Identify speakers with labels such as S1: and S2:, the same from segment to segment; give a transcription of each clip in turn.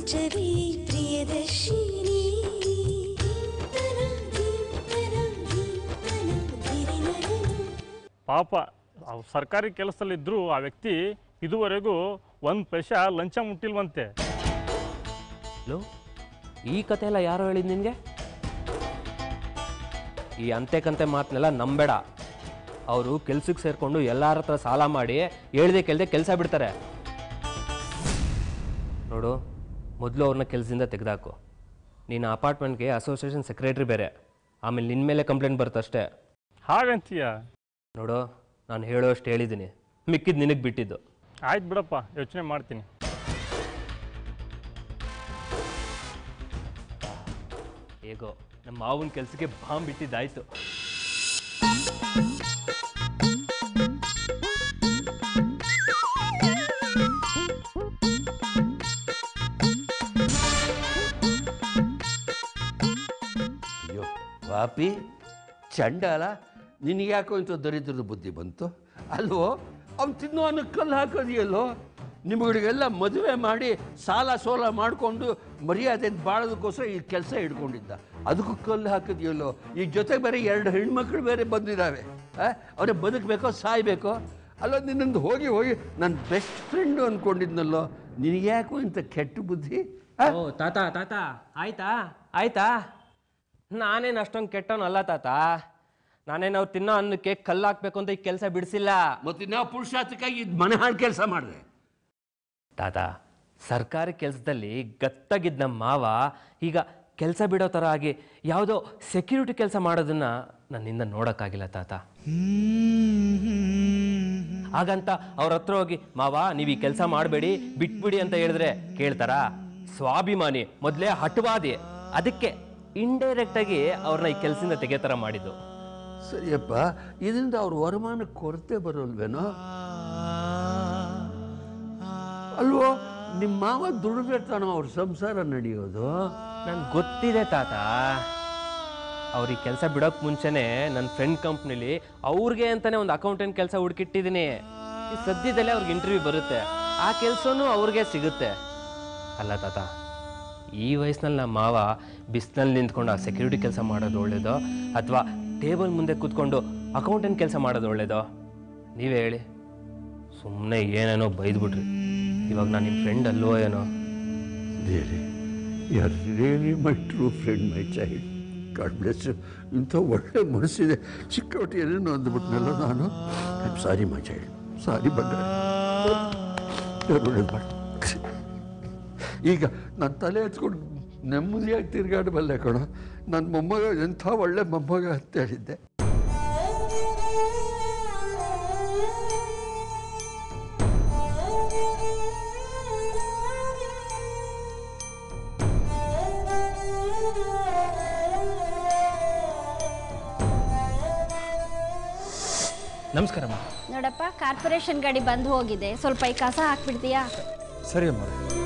S1: ಪ್ರಪಂಚವೇ ಪ್ರಿಯದರ್ಶಿನಿ ದೀಪ್ತನ ದೀಪ್ತನ ದೀಪ್ತನ ಧಿರಿನರನು
S2: ಪಾಪ ಅವ್ ಸರ್ಕಾರಿ ಕೆಲಸದಲ್ಲಿದ್ದರೂ ಆ ವ್ಯಕ್ತಿ ಇದುವರೆಗೂ ಒಂದು ಪೈಸಾ ಲಂಚ ಮುಟ್ಟಿಲ್ವಂತೆ
S3: ಲೋ ಈ ಕತೆ ಎಲ್ಲ ಯಾರೋ ಹೇಳಿದ್ ನಿನಗೆ ಈ ಅಂತೆಕಂತೆ ಮಾತನ್ನೆಲ್ಲ ನಂಬೇಡ ಅವರು ಕೆಲ್ಸಕ್ಕೆ ಸೇರಿಕೊಂಡು ಎಲ್ಲರ ಹತ್ರ ಸಾಲ ಮಾಡಿ ಹೇಳ್ದೆ ಕೇಳ್ದೆ ಕೆಲಸ ಬಿಡ್ತಾರೆ ನೋಡು ಮೊದಲು ಅವ್ರನ್ನ ಕೆಲಸದಿಂದ ತೆಗೆದಾಕು ನೀನು ಅಪಾರ್ಟ್ಮೆಂಟ್ಗೆ ಅಸೋಸಿಯೇಷನ್ ಸೆಕ್ರೆಟ್ರಿ ಬೇರೆ ಆಮೇಲೆ ನಿನ್ನ ಮೇಲೆ ಕಂಪ್ಲೇಂಟ್ ಬರುತ್ತಷ್ಟೇ
S2: ಹಾಗಂತೀಯ
S3: ನೋಡು ನಾನು ಹೇಳೋಷ್ಟು ಹೇಳಿದ್ದೀನಿ ಮಿಕ್ಕಿದ್ದು ನಿನಗೆ ಬಿಟ್ಟಿದ್ದು
S2: ಆಯ್ತು ಬಿಡಪ್ಪ ಯೋಚನೆ ಮಾಡ್ತೀನಿ
S3: ಹೇಗೋ ನಮ್ಮ ಮಾವನ ಕೆಲಸಕ್ಕೆ ಬಾಂಬ್ ಬಿಟ್ಟಿದ್ದಾಯ್ತು
S4: ಅಯ್ಯೋ ಪಾಪಿ ಚಂಡಾಲ ನಿನಗ್ಯಾಕೋ ಇಂಥ ದರಿದ್ರದ ಬುದ್ಧಿ ಬಂತು ಅಲ್ವೋ ಅವ್ನು ತಿನ್ನೋ ಅನ್ನೋ ಕಲ್ಲು ಹಾಕೋದಿಯಲ್ಲೋ ನಿಮ್ಗಳಿಗೆಲ್ಲ ಮದುವೆ ಮಾಡಿ ಸಾಲ ಸೋಲ ಮಾಡಿಕೊಂಡು ಮರ್ಯಾದೆ ಬಾಳೋದಕ್ಕೋಸ್ಕರ ಈ ಕೆಲಸ ಹಿಡ್ಕೊಂಡಿದ್ದ ಅದಕ್ಕೂ ಕಲ್ಲು ಹಾಕಿದ್ಯಲ್ಲೋ ಈ ಜೊತೆಗೆ ಬೇರೆ ಎರಡು ಹೆಣ್ಮಕ್ಳು ಬೇರೆ ಬಂದಿದ್ದಾವೆ ಅವ್ರಿಗೆ ಬದುಕಬೇಕೋ ಸಾಯ್ಬೇಕೋ ಅಲ್ಲೋ ನಿನ್ನೊಂದು ಹೋಗಿ ಹೋಗಿ ನನ್ನ ಬೆಸ್ಟ್ ಫ್ರೆಂಡು ಅಂದ್ಕೊಂಡಿದ್ನಲ್ಲೋ ನಿನಗ್ಯಾಕೋ ಇಂಥ ಕೆಟ್ಟ ಬುದ್ಧಿ ಆ?
S3: ಓ ತಾತ ತಾತ ಆಯ್ತಾ ಆಯ್ತಾ ನಾನೇನು ಅಷ್ಟೊಂದು ಕೆಟ್ಟವನಲ್ಲ ತಾತ ನಾನೇನು ಅವ್ರು ತಿನ್ನೋ ಅನ್ನಕ್ಕೆ ಕಲ್ಲು ಹಾಕ್ಬೇಕು ಅಂತ ಈ ಕೆಲಸ ಬಿಡಿಸಿಲ್ಲ
S4: ಮತ್ತೆ ನಾವು ಪುರುಷಾರ್ಥಕ್ಕಾಗಿ ಇದು ಮನೆ ಹಾಳು ಕೆಲಸ ಮಾಡಿದೆ
S3: ತಾತ ಸರ್ಕಾರಿ ಕೆಲಸದಲ್ಲಿ ಗತ್ತಾಗಿದ್ದ ನಮ್ಮ ಮಾವ ಈಗ ಕೆಲಸ ಬಿಡೋ ಥರ ಆಗಿ ಯಾವುದೋ ಸೆಕ್ಯೂರಿಟಿ ಕೆಲಸ ಮಾಡೋದನ್ನ ನನ್ನಿಂದ ನೋಡೋಕ್ಕಾಗಿಲ್ಲ ತಾತ ಹಾಗಂತ ಅವ್ರ ಹತ್ರ ಹೋಗಿ ಮಾವ ನೀವು ಈ ಕೆಲಸ ಮಾಡಬೇಡಿ ಬಿಟ್ಬಿಡಿ ಅಂತ ಹೇಳಿದ್ರೆ ಕೇಳ್ತಾರಾ ಸ್ವಾಭಿಮಾನಿ ಮೊದಲೇ ಹಠವಾದಿ ಅದಕ್ಕೆ ಇಂಡೈರೆಕ್ಟ್ ಆಗಿ ಅವ್ರನ್ನ ಈ ಕೆಲಸದಿಂದ ತೆಗೆತರ ಮಾಡಿದ್ದು
S4: ಸರಿಯಪ್ಪ ಇದರಿಂದ ಅವ್ರ ವರಮಾನ ಕೊರತೆ ಬರೋಲ್ವೇನೋ ಅಲ್ವೋ ನಿಮ್ಮ ಮಾವ ದುಡಿದಿರ್ತಾನೋ ಅವ್ರ ಸಂಸಾರ ನಡೆಯೋದು
S3: ನನ್ಗೆ ಗೊತ್ತಿದೆ ತಾತ ಅವ್ರಿಗೆ ಕೆಲಸ ಬಿಡೋಕ್ ಮುಂಚೆನೆ ನನ್ನ ಫ್ರೆಂಡ್ ಕಂಪ್ನಿಲಿ ಅವ್ರಿಗೆ ಅಂತಾನೆ ಒಂದು ಅಕೌಂಟೆಂಟ್ ಕೆಲಸ ಹುಡುಕಿಟ್ಟಿದ್ದೀನಿ ಈ ಸದ್ಯದಲ್ಲೇ ಅವ್ರಿಗೆ ಇಂಟರ್ವ್ಯೂ ಬರುತ್ತೆ ಆ ಕೆಲಸನೂ ಅವ್ರಿಗೆ ಸಿಗುತ್ತೆ ಅಲ್ಲ ತಾತ ಈ ವಯಸ್ಸಿನಲ್ಲಿ ನಮ್ಮ ಮಾವ ಬಿಸಿನಲ್ಲಿ ನಿಂತ್ಕೊಂಡು ಆ ಸೆಕ್ಯೂರಿಟಿ ಕೆಲಸ ಮಾಡೋದು ಒಳ್ಳೇದೋ ಅಥವಾ ಟೇಬಲ್ ಮುಂದೆ ಕೂತ್ಕೊಂಡು ಅಕೌಂಟೆಂಟ್ ಕೆಲಸ ಮಾಡೋದು ಒಳ್ಳೇದೋ ನೀವೇ ಹೇಳಿ ಸುಮ್ಮನೆ ಏನೇನೋ ಬೈದ್ಬಿಟ್ರಿ ಇವಾಗ ನಾನು ನಿಮ್ಮ ಫ್ರೆಂಡ್ ಅಲ್ವೋ ಏನೋ
S4: ಬೇರೆ ಯಾರ್ really my true friend my child god bless ಇಂಥ ಒಳ್ಳೆ ಮನಸ್ಸಿದೆ ಚಿಕ್ಕವಟಿ ಏನೇನೋ ಅಂದ್ಬಿಟ್ನಲ್ಲ ನಾನು I am sorry my child sorry ಬಂಗಾರ ಒಳ್ಳೇದು ಮಾಡಿ ಈಗ ನನ್ನ ತಲೆ ಹಚ್ಕೊಂಡು ನೆಮ್ಮದಿಯಾಗಿ ತಿರುಗಾಡಬಲ್ಲೆ ಕಣೋ ನನ್ನ ಮೊಮ್ಮಗ ಎಂಥ ಒಳ್ಳೆ ಮೊಮ್ಮಗ ಅಂತ ಹೇಳಿದ್ದೆ
S5: ನಮಸ್ಕಾರಮ್ಮ
S6: ನೋಡಪ್ಪ ಕಾರ್ಪೊರೇಷನ್ ಗಾಡಿ ಬಂದು ಹೋಗಿದೆ ಸ್ವಲ್ಪ ಈ ಕಸ ಹಾಕ್ಬಿಡ್ತೀಯಾ
S5: ಸರಿ ಅಮ್ಮ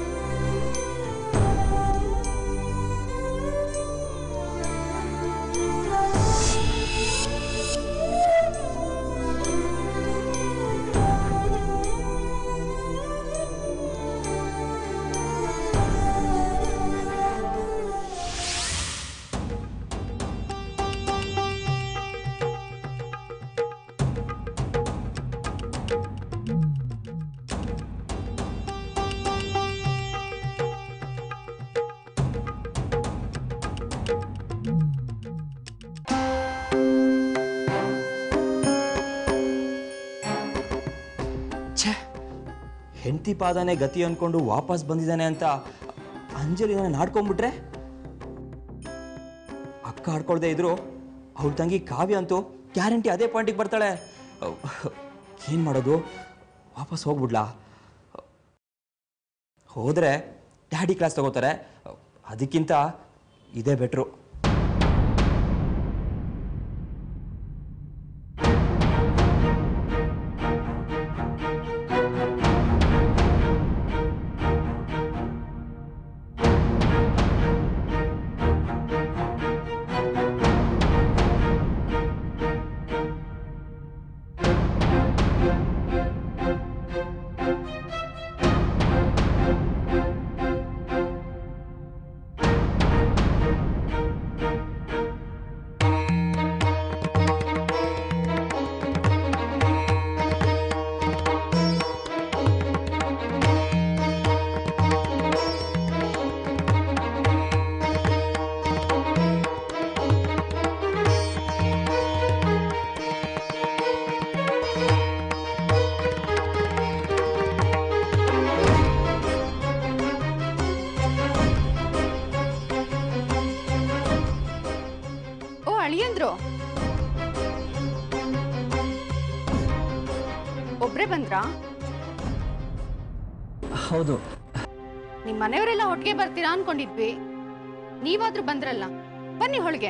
S7: ಛೇ ಹೆಂಡತಿ ಪಾದನೆ ಗತಿ ಅಂದ್ಕೊಂಡು ವಾಪಸ್ ಬಂದಿದ್ದಾನೆ ಅಂತ ಅಂಜಲಿ ನಾನು ನಾಡ್ಕೊಂಡ್ಬಿಟ್ರೆ ಅಕ್ಕ ಆಡ್ಕೊಳ್ದೇ ಇದ್ರು ಅವಳ ತಂಗಿ ಕಾವ್ಯ ಅಂತೂ ಗ್ಯಾರಂಟಿ ಅದೇ ಪಾಯಿಂಟಿಗೆ ಬರ್ತಾಳೆ ಏನು ಮಾಡೋದು ವಾಪಸ್ ಹೋಗ್ಬಿಡ್ಲಾ ಹೋದರೆ ಡ್ಯಾಡಿ ಕ್ಲಾಸ್ ತಗೋತಾರೆ ಅದಕ್ಕಿಂತ ಇದೇ ಬೆಟ್ರು
S8: ಒಬ್ರೇ ಬಂದ್ರಾ
S7: ಹೌದು
S8: ನಿಮ್ಮ ಮನೆಯವರೆಲ್ಲ ಒಟ್ಟಿಗೆ ಬರ್ತೀರಾ ಅನ್ಕೊಂಡಿದ್ವಿ ನೀವಾದ್ರೂ ಬಂದ್ರಲ್ಲ ಬನ್ನಿ ಹೊಳ್ಗೆ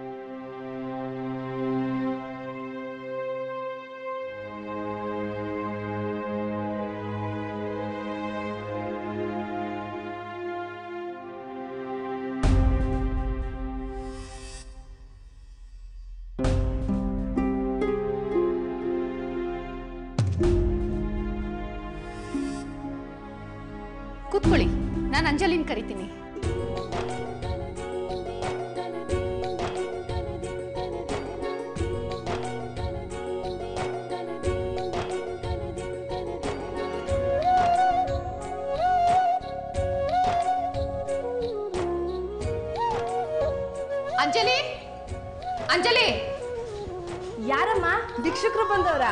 S8: ಕೂತ್ಕೊಳ್ಳಿ ನಾನು ಅಂಜಲಿನ್ ಕರಿತೀನಿ ಅಂಜಲಿ ಅಂಜಲಿ
S6: ಯಾರಮ್ಮ
S8: ಭಿಕ್ಷುಕರು ಬಂದವರ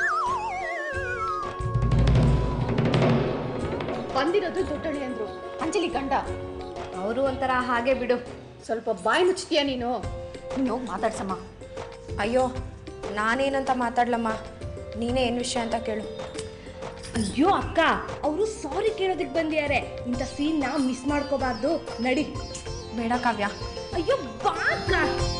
S8: ಬಂದಿರೋದು ದೊಡ್ಡಳಿ ಅಂದ್ರು ಅಂಜಲಿ ಗಂಡ
S6: ಅವರು ಒಂಥರ ಹಾಗೆ ಬಿಡು
S8: ಸ್ವಲ್ಪ ಬಾಯಿ ಮುಚ್ತೀಯ ನೀನು ನೀನು ಹೋಗಿ ಮಾತಾಡ್ಸಮ್ಮ
S9: ಅಯ್ಯೋ ನಾನೇನಂತ ಮಾತಾಡ್ಲಮ್ಮ ನೀನೇ ಏನು ವಿಷಯ ಅಂತ ಕೇಳು
S6: ಅಯ್ಯೋ ಅಕ್ಕ ಅವರು ಸಾರಿ ಕೇಳೋದಕ್ಕೆ ಬಂದಿದ್ದಾರೆ ಇಂಥ ಸೀನ್ನ ಮಿಸ್ ಮಾಡ್ಕೋಬಾರ್ದು ನಡಿ
S9: ಬೇಡ ಕಾವ್ಯ
S6: ಅಯ್ಯೋ ಬಾ ಅಕ್ಕ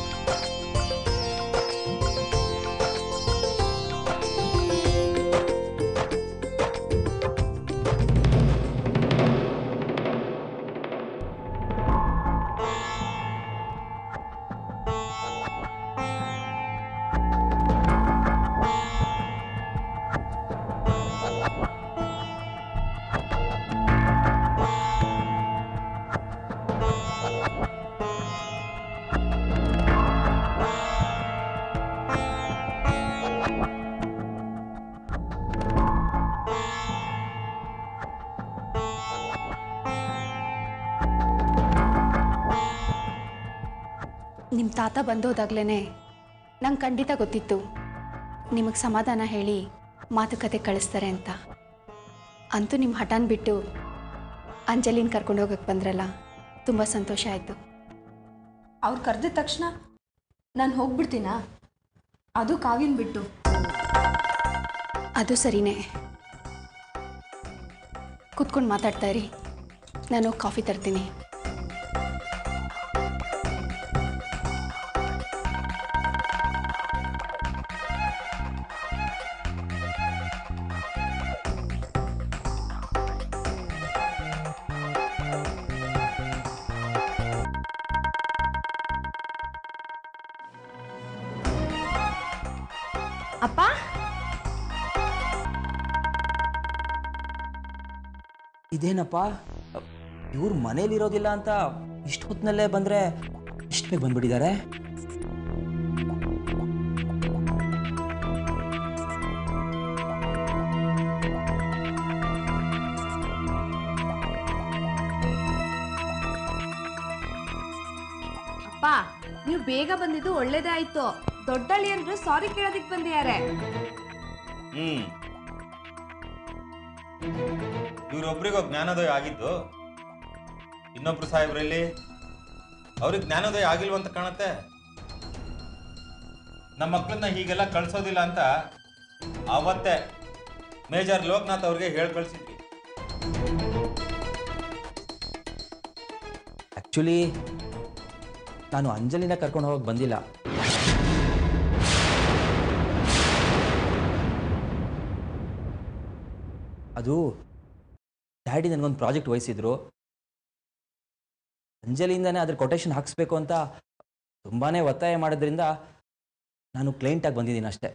S8: ನಿಮ್ಮ ತಾತ ಬಂದೋದಾಗ್ಲೇ ನಂಗೆ ಖಂಡಿತ ಗೊತ್ತಿತ್ತು ನಿಮಗೆ ಸಮಾಧಾನ ಹೇಳಿ ಮಾತುಕತೆ ಕಳಿಸ್ತಾರೆ ಅಂತ ಅಂತೂ ನಿಮ್ಮ ಹಠಾನ್ ಬಿಟ್ಟು ಅಂಜಲಿನ ಕರ್ಕೊಂಡು ಹೋಗಕ್ಕೆ ಬಂದ್ರಲ್ಲ ತುಂಬ ಸಂತೋಷ ಆಯಿತು
S9: ಅವ್ರು ಕರೆದ ತಕ್ಷಣ ನಾನು ಹೋಗ್ಬಿಡ್ತೀನಾ ಅದು ಕಾವ್ಯನ್ ಬಿಟ್ಟು
S8: ಅದು ಸರಿನೇ ಕುತ್ಕೊಂಡು ಮಾತಾಡ್ತಾ ಇರಿ ನಾನು ಕಾಫಿ ತರ್ತೀನಿ
S6: ಅಪ್ಪ
S7: ಇದೇನಪ್ಪ ಇವ್ರು ಮನೇಲಿರೋದಿಲ್ಲ ಅಂತ ಇಷ್ಟು ಹೊತ್ತಿನಲ್ಲೇ ಬಂದರೆ ಇಷ್ಟು ಬೇಗ ಬಂದ್ಬಿಟ್ಟಿದ್ದಾರೆ
S6: ಅಪ್ಪ ನೀವು ಬೇಗ ಬಂದಿದ್ದು ಒಳ್ಳೇದೇ ಆಯ್ತು ದೊಡ್ಡಳ್ಳಿ ಅಂದ್ರೆ ಸಾರಿ ಕೇಳೋದಕ್ಕೆ ಬಂದಿದ್ದಾರೆ
S10: ಹ್ಮ್ ಇವ್ರೊಬ್ರಿಗೂ ಜ್ಞಾನೋದಯ ಆಗಿದ್ದು ಇನ್ನೊಬ್ರು ಸಾಹೇಬ್ರಲ್ಲಿ ಅವ್ರಿಗೆ ಜ್ಞಾನೋದಯ ಆಗಿಲ್ವಂತ ಕಾಣತ್ತೆ ನಮ್ಮ ಮಕ್ಕಳನ್ನ ಹೀಗೆಲ್ಲ ಕಳ್ಸೋದಿಲ್ಲ ಅಂತ ಅವತ್ತೇ ಮೇಜರ್ ಲೋಕನಾಥ್ ಅವ್ರಿಗೆ ಹೇಳಿ ಕಳ್ಸಿದ್ವಿ
S7: ಆ್ಯಕ್ಚುಲಿ ನಾನು ಅಂಜಲಿನ ಕರ್ಕೊಂಡು ಹೋಗಕ್ಕೆ ಬಂದಿಲ್ಲ ಅದು ಡ್ಯಾಡಿ ನನಗೊಂದು ಪ್ರಾಜೆಕ್ಟ್ ವಹಿಸಿದ್ರು ಅಂಜಲಿಯಿಂದನೇ ಅದ್ರ ಕೊಟೇಶನ್ ಹಾಕಿಸ್ಬೇಕು ಅಂತ ತುಂಬಾ ಒತ್ತಾಯ ಮಾಡೋದ್ರಿಂದ ನಾನು ಕ್ಲೈಂಟಾಗಿ ಬಂದಿದ್ದೀನಿ ಅಷ್ಟೇ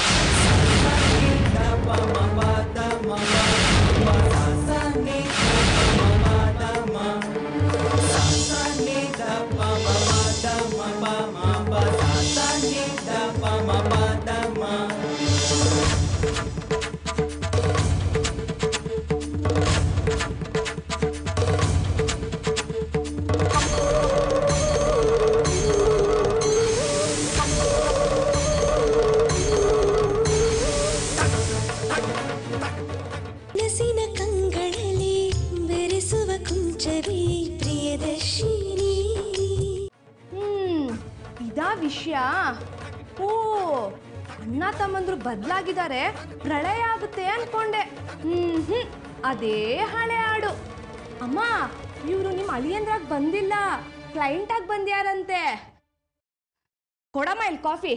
S1: ನಸಿನ ಕಂಗಳಲ್ಲಿ ಬೆರೆಸುವ ಕುಂಚವೇ ಪ್ರಿಯದರ್ಶಿನಿ
S6: ಹ್ಮ್ ಇದಾ ವಿಷಯ ಓ ಅಣ್ಣ ತಮ್ಮಂದ್ರು ಬದಲಾಗಿದ್ದಾರೆ ಪ್ರಳಯ ಆಗುತ್ತೆ ಅನ್ಕೊಂಡೆ ಹ್ಮ್ ಹ್ಮ್ ಅದೇ ಹಳೆ ಹಾಡು ಅಮ್ಮ ಇವರು ನಿಮ್ಮ ಅಳಿಯಂದ್ರಾಗ ಬಂದಿಲ್ಲ ಕ್ಲೈಂಟ್ ಆಗಿ ಬಂದ್ಯಾರಂತೆ ಕೊಡಮ್ಮ ಇಲ್ಲಿ ಕಾಫಿ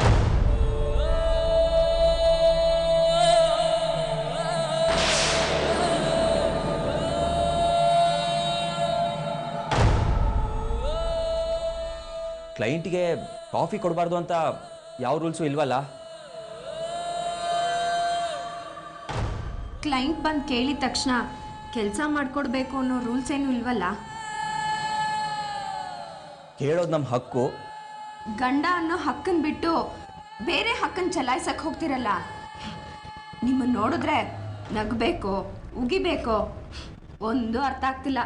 S7: ಕ್ಲೈಂಟ್ಗೆ ಕಾಫಿ ಕೊಡಬಾರ್ದು ಅಂತ ಯಾವ ರೂಲ್ಸು ಇಲ್ವಲ್ಲ
S9: ಕ್ಲೈಂಟ್ ಬಂದು ಕೇಳಿದ ತಕ್ಷಣ ಕೆಲಸ ಮಾಡ್ಕೊಡ್ಬೇಕು ಅನ್ನೋ ರೂಲ್ಸ್ ಏನು ಇಲ್ವಲ್ಲ
S7: ಕೇಳೋದು ನಮ್ಮ ಹಕ್ಕು
S9: ಗಂಡ ಅನ್ನೋ ಹಕ್ಕನ್ ಬಿಟ್ಟು ಬೇರೆ ಹಕ್ಕನ್ ಚಲಾಯಿಸಕ್ ಹೋಗ್ತಿರಲ್ಲ ನಿಮ್ಮನ್ನ ನೋಡಿದ್ರೆ ನಗಬೇಕೋ ಉಗಿಬೇಕೋ ಒಂದು ಅರ್ಥ ಆಗ್ತಿಲ್ಲ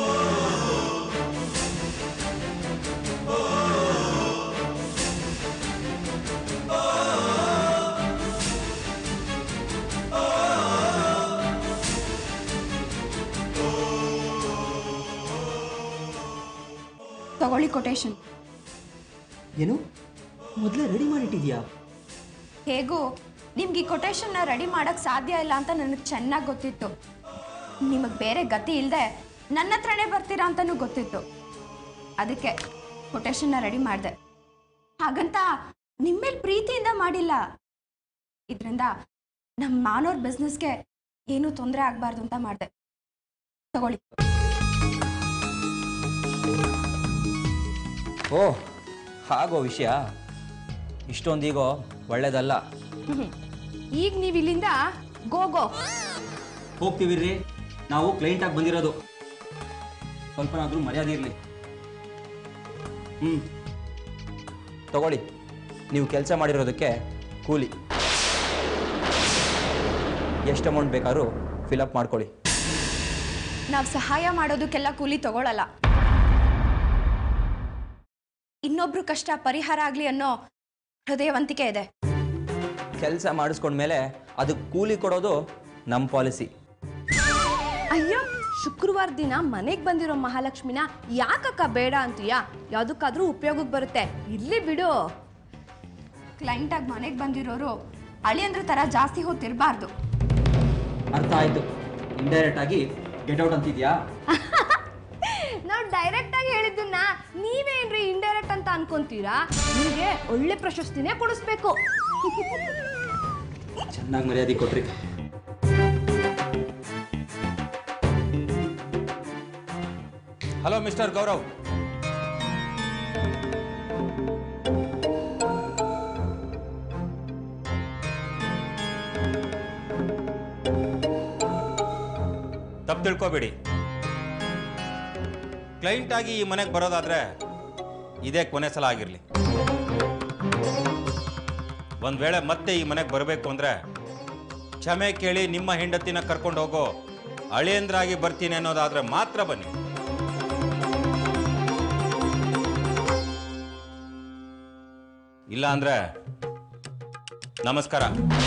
S9: ತಗೊಳ್ಳಿ ಕೊಟೇಶನ್
S7: ಏನು ಮೊದಲೇ ರೆಡಿ ಮಾಡಿಟ್ಟಿದ್ಯಾ
S9: ಹೇಗೂ ನಿಮ್ಗೆ ಈ ಕೊಟೇಶನ್ನ ರೆಡಿ ಮಾಡಕ್ ಸಾಧ್ಯ ಇಲ್ಲ ಅಂತ ನನಗೆ ಚೆನ್ನಾಗಿ ಗೊತ್ತಿತ್ತು ನಿಮಗೆ ಬೇರೆ ಗತಿ ಇಲ್ಲದೆ ನನ್ನ ಹತ್ರನೇ ಬರ್ತೀರಾ ಅಂತಲೂ ಗೊತ್ತಿತ್ತು ಅದಕ್ಕೆ ಕೊಟೇಶನ್ನ ರೆಡಿ ಮಾಡಿದೆ ಹಾಗಂತ ನಿಮ್ಮೇಲೆ ಪ್ರೀತಿಯಿಂದ ಮಾಡಿಲ್ಲ ಇದರಿಂದ ನಮ್ಮ ಮಾನೋರ್ ಬಿಸ್ನೆಸ್ಗೆ ಏನೂ ತೊಂದರೆ ಆಗಬಾರ್ದು ಅಂತ ಮಾಡಿದೆ ತಗೊಳ್ಳಿ
S7: ಓ ಹಾಗೋ ವಿಷಯ ಇಷ್ಟೊಂದೀಗೋ ಒಳ್ಳೇದಲ್ಲ
S6: ಈಗ ನೀವು ಇಲ್ಲಿಂದ ಗೋಗೋ
S7: ಹೋಗ್ತೀವಿ ನಾವು ಕ್ಲೈಂಟಾಗಿ ಬಂದಿರೋದು ಸ್ವಲ್ಪನಾದ್ರೂ ಮರ್ಯಾದೆ ಇರಲಿ ಹ್ಞೂ ತಗೊಳ್ಳಿ ನೀವು ಕೆಲಸ ಮಾಡಿರೋದಕ್ಕೆ ಕೂಲಿ ಎಷ್ಟು ಅಮೌಂಟ್ ಬೇಕಾದ್ರೂ ಫಿಲಪ್ ಮಾಡ್ಕೊಳ್ಳಿ
S9: ನಾವು ಸಹಾಯ ಮಾಡೋದಕ್ಕೆಲ್ಲ ಕೂಲಿ ತಗೊಳ್ಳಲ್ಲ ಇನ್ನೊಬ್ರು ಕಷ್ಟ ಪರಿಹಾರ ಆಗಲಿ ಅನ್ನೋ ಹೃದಯವಂತಿಕೆ ಇದೆ
S7: ಕೆಲಸ ಮಾಡಿಸ್ಕೊಂಡ್ಮೇಲೆ ಅದಕ್ಕೆ ಕೂಲಿ ಕೊಡೋದು ನಮ್ಮ ಪಾಲಿಸಿ
S6: ಅಯ್ಯೋ ಶುಕ್ರವಾರ ದಿನ ಮನೆಗೆ ಬಂದಿರೋ ಮಹಾಲಕ್ಷ್ಮಿನ ಯಾಕಕ್ಕ ಬೇಡ ಅಂತೀಯಾ ಯಾವುದಕ್ಕಾದ್ರೂ ಉಪಯೋಗಕ್ಕೆ ಬರುತ್ತೆ ಇರ್ಲಿ ಬಿಡು
S9: ಕ್ಲೈಂಟಾಗಿ ಮನೆಗೆ ಬಂದಿರೋರು ಅಳಿಯಂದ್ರ ಥರ ಜಾಸ್ತಿ ಹೊತ್ತಿರಬಾರ್ದು
S7: ಅರ್ಥ ಆಯಿತು ಇಂಡೈರೆಕ್ಟ್ ಆಗಿ ಗೆಟ್ ಔಟ್ ಅಂತಿದ್ಯಾ
S6: ನಾವು ಡೈರೆಕ್ಟ್ ಆಗಿ ಹೇಳಿದ್ದನ್ನ ನೀವೇನ್ರಿ ಇಂಡೈರೆಕ್ಟ್ ಅಂತ ಅನ್ಕೊಂತೀರಾ ನಿಮಗೆ ಒಳ್ಳೆ ಪ್ರಶಸ್ತಿನೇ ಕೊಡಿಸ್ಬೇಕು
S7: ಚೆನ್ನಾಗಿ ಮರ್ಯಾದೆ ಕೊಟ್ರಿ
S10: ಹಲೋ ಮಿಸ್ಟರ್ ಗೌರವ್ ತಪ್ಪು ತಿಳ್ಕೊಬೇಡಿ ಕ್ಲೈಂಟ್ ಆಗಿ ಈ ಮನೆಗೆ ಬರೋದಾದ್ರೆ ಇದೇ ಕೊನೆ ಸಲ ಆಗಿರಲಿ ಒಂದು ವೇಳೆ ಮತ್ತೆ ಈ ಮನೆಗೆ ಬರಬೇಕು ಅಂದರೆ ಕ್ಷಮೆ ಕೇಳಿ ನಿಮ್ಮ ಹೆಂಡತಿನ ಕರ್ಕೊಂಡು ಹೋಗೋ ಅಳಿಯಂದ್ರಾಗಿ ಬರ್ತೀನಿ ಅನ್ನೋದಾದ್ರೆ ಮಾತ್ರ ಬನ್ನಿ ಇಲ್ಲ ಅಂದ್ರೆ ನಮಸ್ಕಾರ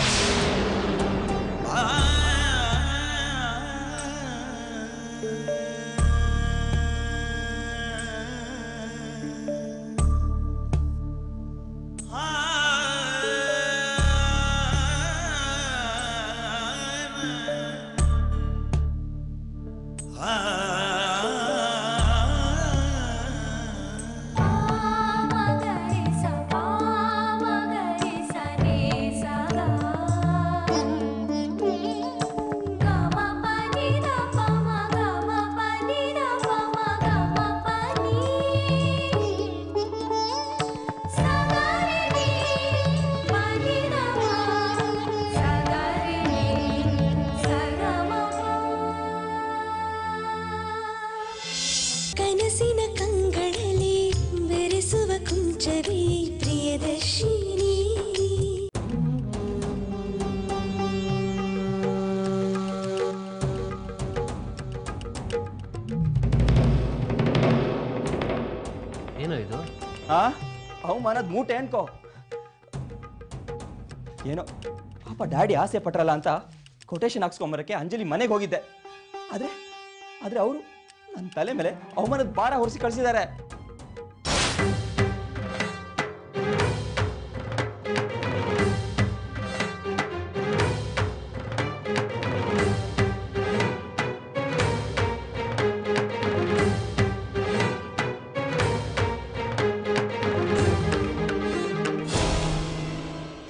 S1: ಕನಸಿನ ಕಂಗಳಲ್ಲಿ ಬೆರೆಸುವ ಕುಂಚವೇ ಪ್ರಿಯದರ್ಶಿನಿ
S3: ಏನೋ ಇದು
S7: ಆ ಅವಮಾನದ ಮೂಟೆ ಅನ್ಕೋ ಏನೋ ಪಾಪ ಡ್ಯಾಡಿ ಆಸೆ ಪಟ್ರಲ್ಲ ಅಂತ ಕೊಟೇಶನ್ ಹಾಕ್ಸ್ಕೊಂಬರಕ್ಕೆ ಅಂಜಲಿ ಮನೆಗೆ ಹೋಗಿದ್ದೆ ಆದರೆ ಆದರೆ ಅವರು ನನ್ನ ತಲೆ ಮೇಲೆ ಅವಮಾನದ ಭಾರ ಹೊರಿಸಿ ಕಳಿಸಿದ್ದಾರೆ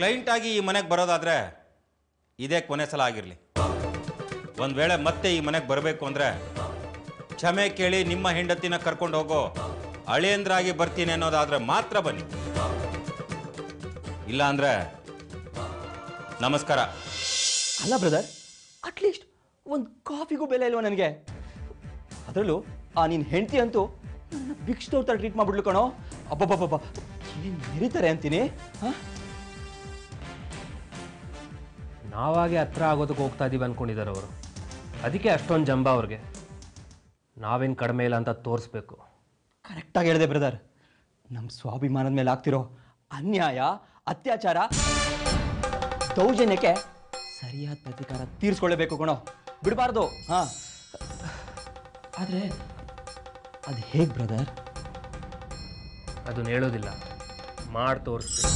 S10: ಕ್ಲೈಂಟ್ ಆಗಿ ಈ ಮನೆಗೆ ಬರೋದಾದರೆ ಇದೇ ಕೊನೆ ಸಲ ಆಗಿರಲಿ ಒಂದು ವೇಳೆ ಮತ್ತೆ ಈ ಮನೆಗೆ ಬರಬೇಕು ಅಂದರೆ ಕ್ಷಮೆ ಕೇಳಿ ನಿಮ್ಮ ಹೆಂಡತಿನ ಕರ್ಕೊಂಡು ಹೋಗೋ ಅಳಿಯಂದ್ರಾಗಿ ಬರ್ತೀನಿ ಅನ್ನೋದಾದರೆ ಮಾತ್ರ ಬನ್ನಿ ಇಲ್ಲ ಅಂದರೆ ನಮಸ್ಕಾರ
S7: ಅಲ್ಲ ಬ್ರದರ್ ಅಟ್ಲೀಸ್ಟ್ ಒಂದು ಕಾಫಿಗೂ ಬೆಲೆ ಇಲ್ವಾ ನನಗೆ ಅದರಲ್ಲೂ ಆ ನಿನ್ನ ಹೆಂಡತಿ ಅಂತೂ ನನ್ನ ಭಿಕ್ಷದವ್ರ ಥರ ಟ್ರೀಟ್ ಮಾಡ್ಬಿಡ್ಲು ಕಣೋ ಅಬ್ಬಬ್ಬಬ್ಬ ಏನು ಮೆರಿತಾರೆ ಅಂತೀನಿ ಹಾಂ
S3: ನಾವಾಗೆ ಹತ್ರ ಆಗೋದಕ್ಕೆ ಹೋಗ್ತಾ ಇದೀವಿ ಅನ್ಕೊಂಡಿದ್ದಾರೆ ಅವರು ಅದಕ್ಕೆ ಅಷ್ಟೊಂದು ಜಂಬ ಅವ್ರಿಗೆ ನಾವೇನು ಕಡಿಮೆ ಇಲ್ಲ ಅಂತ ತೋರಿಸ್ಬೇಕು
S7: ಕರೆಕ್ಟಾಗಿ ಹೇಳಿದೆ ಬ್ರದರ್ ನಮ್ಮ ಸ್ವಾಭಿಮಾನದ ಮೇಲೆ ಆಗ್ತಿರೋ ಅನ್ಯಾಯ ಅತ್ಯಾಚಾರ ದೌರ್ಜನ್ಯಕ್ಕೆ ಸರಿಯಾದ ಪ್ರತಿಕಾರ ತೀರಿಸ್ಕೊಳ್ಳೇಬೇಕು ಕಣೋ ಬಿಡಬಾರ್ದು ಹಾಂ ಆದರೆ ಅದು ಹೇಗೆ ಬ್ರದರ್
S3: ಅದನ್ನ ಹೇಳೋದಿಲ್ಲ ಮಾಡಿ ತೋರಿಸ್ತೀನಿ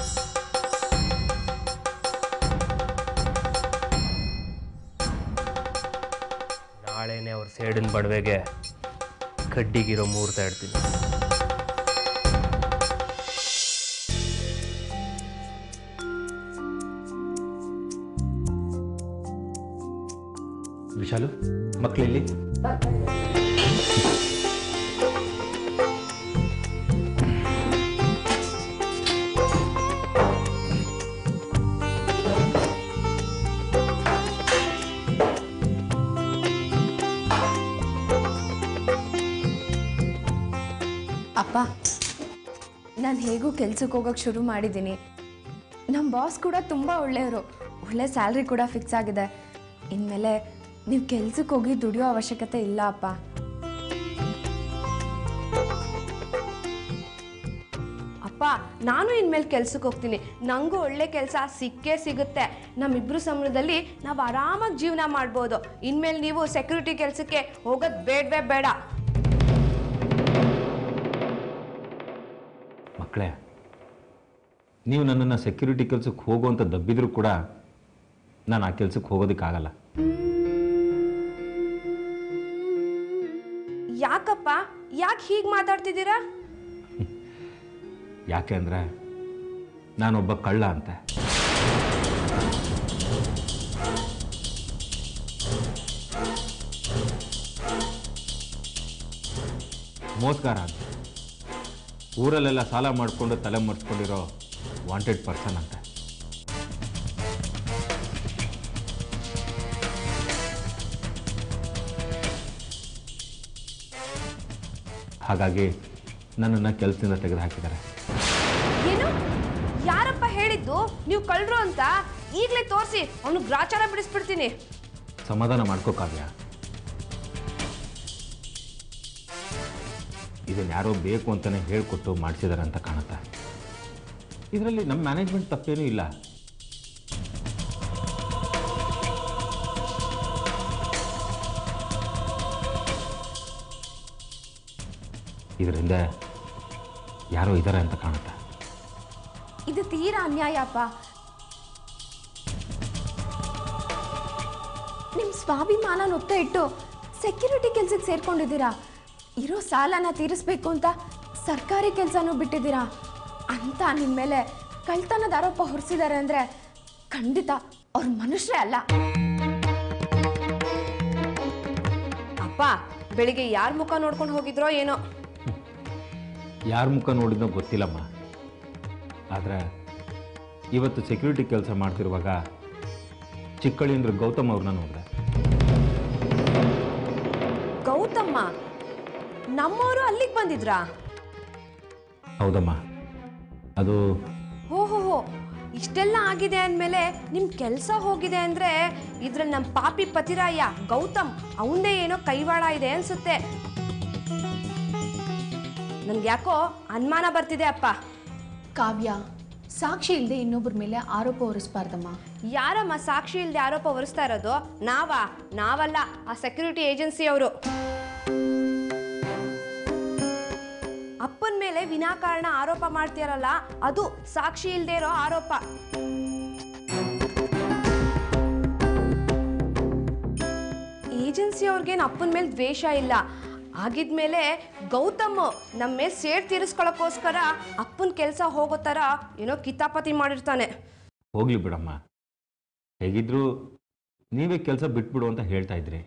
S3: ನಾಳೆನೇ ಅವ್ರ ಸೇಡಿನ ಬಡವೆಗೆ ಕಡ್ಡಿಗಿರೋ ಮುಹೂರ್ತ ಇಡ್ತೀನಿ
S5: ವಿಶಾಲು ಮಕ್ಕಳಿಲ್ಲಿ
S9: ಅಪ್ಪ ನಾನು ಹೇಗೂ ಕೆಲ್ಸಕ್ಕೆ ಹೋಗೋಕೆ ಶುರು ಮಾಡಿದ್ದೀನಿ ನಮ್ಮ ಬಾಸ್ ಕೂಡ ತುಂಬ ಒಳ್ಳೆಯವರು ಒಳ್ಳೆ ಸ್ಯಾಲ್ರಿ ಕೂಡ ಫಿಕ್ಸ್ ಆಗಿದೆ ಇನ್ಮೇಲೆ ನೀವು ಕೆಲ್ಸಕ್ಕೆ ಹೋಗಿ ದುಡಿಯೋ ಅವಶ್ಯಕತೆ ಇಲ್ಲ ಅಪ್ಪ
S6: ಅಪ್ಪ ನಾನು ಇನ್ಮೇಲೆ ಕೆಲ್ಸಕ್ಕೆ ಹೋಗ್ತೀನಿ ನನಗೂ ಒಳ್ಳೆ ಕೆಲಸ ಸಿಕ್ಕೇ ಸಿಗುತ್ತೆ ನಮ್ಮಿಬ್ರು ಸಂಬಳದಲ್ಲಿ ನಾವು ಆರಾಮಾಗಿ ಜೀವನ ಮಾಡ್ಬೋದು ಇನ್ಮೇಲೆ ನೀವು ಸೆಕ್ಯೂರಿಟಿ ಕೆಲಸಕ್ಕೆ ಹೋಗೋದು ಬೇಡವೇ ಬೇಡ
S11: ಮಕ್ಕಳೇ ನೀವು ನನ್ನನ್ನು ಸೆಕ್ಯೂರಿಟಿ ಕೆಲಸಕ್ಕೆ ಹೋಗು ಅಂತ ದಬ್ಬಿದ್ರು ಕೂಡ ನಾನು ಆ ಕೆಲಸಕ್ಕೆ ಹೋಗೋದಕ್ಕಾಗಲ್ಲ
S6: ಯಾಕಪ್ಪ ಯಾಕೆ ಹೀಗೆ ಮಾತಾಡ್ತಿದ್ದೀರಾ
S11: ಯಾಕೆ ಅಂದರೆ ನಾನೊಬ್ಬ ಕಳ್ಳ ಅಂತೆ ಮೋಸ್ಗಾರ ಅಂತ ಊರಲ್ಲೆಲ್ಲ ಸಾಲ ಮಾಡಿಕೊಂಡು ತಲೆ ಮರೆಸ್ಕೊಂಡಿರೋ ವಾಂಟೆಡ್ ಪರ್ಸನ್ ಅಂತೆ ಹಾಗಾಗಿ ನನ್ನನ್ನು ಕೆಲಸದಿಂದ ತೆಗೆದುಹಾಕಿದ್ದಾರೆ
S6: ಏನು ಯಾರಪ್ಪ ಹೇಳಿದ್ದು ನೀವು ಕಳ್ರು ಅಂತ ಈಗಲೇ ತೋರಿಸಿ ಅವನು ಗ್ರಾಚಾರ ಬಿಡಿಸ್ಬಿಡ್ತೀನಿ
S11: ಸಮಾಧಾನ ಮಾಡ್ಕೋ ಕಾವ್ಯ ಇದನ್ನು ಯಾರೋ ಬೇಕು ಅಂತಲೇ ಹೇಳಿಕೊಟ್ಟು ಮಾಡಿಸಿದ್ದಾರೆ ಅಂತ ಕಾಣುತ್ತೆ ಇದರಲ್ಲಿ ನಮ್ಮ ಮ್ಯಾನೇಜ್ಮೆಂಟ್ ತಪ್ಪೇನೂ ಇಲ್ಲ ಇದರಿಂದ ಯಾರೋ ಇದ್ದಾರೆ ಅಂತ ಕಾಣುತ್ತೆ
S6: ಇದು ತೀರಾ ಅನ್ಯಾಯ ಅಪ್ಪ
S9: ನಿಮ್ಮ ಸ್ವಾಭಿಮಾನ ಒತ್ತ ಇಟ್ಟು ಸೆಕ್ಯೂರಿಟಿ ಕೆಲ್ಸಕ್ಕೆ ಸೇರ್ಕೊಂಡಿದ್ದೀರಾ ಇರೋ ಸಾಲನ ತೀರಿಸ್ಬೇಕು ಅಂತ ಸರ್ಕಾರಿ ಕೆಲಸನೂ ಬಿಟ್ಟಿದ್ದೀರಾ ಅಂತ ನಿಮ್ಮ ಮೇಲೆ ಕಳ್ತನದ ಆರೋಪ ಹೊರಿಸಿದ್ದಾರೆ ಅಂದರೆ ಖಂಡಿತ ಅವ್ರ ಮನುಷ್ಯರೇ ಅಲ್ಲ
S6: ಅಪ್ಪ ಬೆಳಿಗ್ಗೆ ಯಾರ ಮುಖ ನೋಡ್ಕೊಂಡು ಹೋಗಿದ್ರೋ ಏನೋ
S11: ಯಾರ ಮುಖ ನೋಡಿದ್ನೋ ಗೊತ್ತಿಲ್ಲಮ್ಮ ಆದರೆ ಇವತ್ತು ಸೆಕ್ಯೂರಿಟಿ ಕೆಲಸ ಮಾಡ್ತಿರುವಾಗ ಚಿಕ್ಕಳಿಂದ್ರ ಗೌತಮ್ ಅವ್ರನ್ನ ನೋಡಿದೆ
S6: ಗೌತಮ್ಮ ನಮ್ಮವರು ಅಲ್ಲಿಗೆ ಬಂದಿದ್ರಾ
S11: ಹೌದಮ್ಮ ಅದು
S6: ಹೋ ಹೋ ಹೋ ಇಷ್ಟೆಲ್ಲ ಆಗಿದೆ ಅಂದಮೇಲೆ ನಿಮ್ಮ ಕೆಲಸ ಹೋಗಿದೆ ಅಂದರೆ ಇದ್ರಲ್ಲಿ ನಮ್ಮ ಪಾಪಿ ಪತಿರಾಯ ಗೌತಮ್ ಅವಂದೇ ಏನೋ ಕೈವಾಡ ಇದೆ ಅನ್ಸುತ್ತೆ ನನ್ಗೆ ಯಾಕೋ ಅನುಮಾನ ಬರ್ತಿದೆ ಅಪ್ಪ
S8: ಕಾವ್ಯ ಸಾಕ್ಷಿ ಇಲ್ಲದೆ ಇನ್ನೊಬ್ಬರ ಮೇಲೆ ಆರೋಪ ಹೊರಿಸ್ಬಾರ್ದಮ್ಮ
S6: ಯಾರಮ್ಮ ಸಾಕ್ಷಿ ಇಲ್ಲದೆ ಆರೋಪ ಹೊರಿಸ್ತಾ ಇರೋದು ನಾವಾ ನಾವಲ್ಲ ಆ ಸೆಕ್ಯೂರಿಟಿ ಏಜೆನ್ಸಿ ಅವರು ಅಪ್ಪನ ಮೇಲೆ ವಿನಾಕಾರಣ ಆರೋಪ ಮಾಡ್ತೀರಲ್ಲ ಅದು ಸಾಕ್ಷಿ ಇಲ್ಲದೆ ಇರೋ ಆರೋಪ ಏಜೆನ್ಸಿ ಅವ್ರಿಗೇನು ಅಪ್ಪನ ಮೇಲೆ ದ್ವೇಷ ಇಲ್ಲ ಆಗಿದ್ಮೇಲೆ ಗೌತಮ್ ನಮ್ಮ ಮೇಲೆ ಸೇಡ್ ತೀರಿಸ್ಕೊಳ್ಳೋಕ್ಕೋಸ್ಕರ ಅಪ್ಪನ ಕೆಲಸ ಹೋಗೋ ಥರ ಏನೋ ಕಿತಾಪತಿ ಮಾಡಿರ್ತಾನೆ
S11: ಹೋಗ್ಲಿ ಬಿಡಮ್ಮ ಹೇಗಿದ್ರೂ ನೀವೇ ಕೆಲಸ ಬಿಟ್ಬಿಡು ಅಂತ ಹೇಳ್ತಾ ಇದ್ರಿ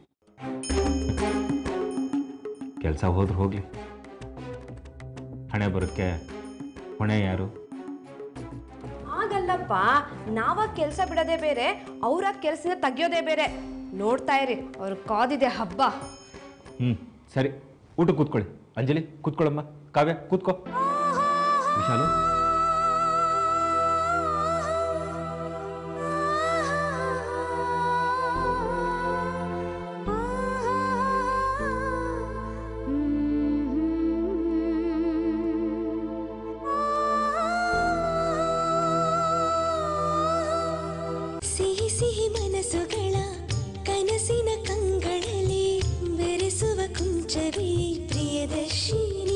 S11: ಕೆಲಸ ಹೋದ್ರೆ ಹೋಗ್ಲಿ ಹಣೆ ಬರೋಕ್ಕೆ ಹೊಣೆ ಯಾರು
S6: ಆಗಲ್ಲಪ್ಪ ನಾವಾಗ ಕೆಲಸ ಬಿಡೋದೇ ಬೇರೆ ಅವ್ರಾಗ ಕೆಲಸದಿಂದ ತೆಗಿಯೋದೇ ಬೇರೆ ನೋಡ್ತಾ ಇರಿ ಅವ್ರ ಕಾದಿದೆ ಹಬ್ಬ
S11: ಹ್ಞೂ ಸರಿ ಊಟ ಕೂತ್ಕೊಳ್ಳಿ ಅಂಜಲಿ ಕೂತ್ಕೊಳ್ಳಮ್ಮ ಕಾವ್ಯ ಕೂತ್ಕೋ ವಿಶಾಲು
S1: ಸಿಹಿ ಸಿಹಿ ಮನಸ್ಸುಗಳ ಕನಸಿನ ಕಂಗಳಲ್ಲಿ ಬೆರೆಸುವ ಕುಂಚವೇ ಪ್ರಿಯದರ್ಶಿನಿ